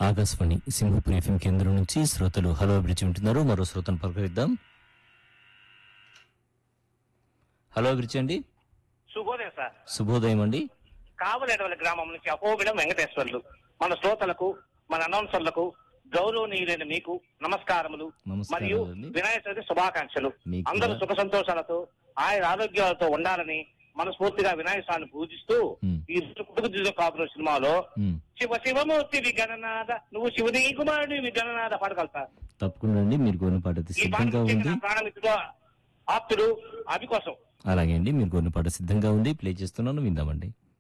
Akashvani Simhapuri FM కేంద్రం నుంచి శ్రోతలు హలో అభిరుచి ఉంటున్నారు మరో శ్రోతను పలకరిద్దాం హలో అభిరుచి అండి శుభోదయం సార్ శుభోదయం అండి కావలేటవల్లి గ్రామం నుంచి అపోబిడం వెంకటేశ్వర్లు మన శ్రోతలకు మన అనౌన్సర్లకు గౌరవనీయులైన మీకు నమస్కారములు నమస్కారాలు మరియు అండి. వినాయక చవితి శుభాకాంక్షలు మీకు అందరూ కూడా. సుఖ సంతోషాలతో ఆయన ఆరోగ్యాలతో ఉండాలని మనస్ఫూర్తిగా వినాయక స్వామిని పూజిస్తూ మ్. ఈ కుటుంబ జీవిత కాపురం సినిమాలో ఉమ్, శివ శివమూర్తి గణనాథ నువ్వు శివుని కుమారుడి గణనాథ పాడగలుగుతా తప్పకుండా అండి మీరు కోరిన పాట అయితే ఈ పాట సిద్ధంగా ఉంది నా ప్రాణమిత్రుడు ఆప్తుడు అవి కోసం అలాగే అండి మీరు కోరిన పాట సిద్ధంగా ఉంది ప్లే చేస్తున్నాను విందామండి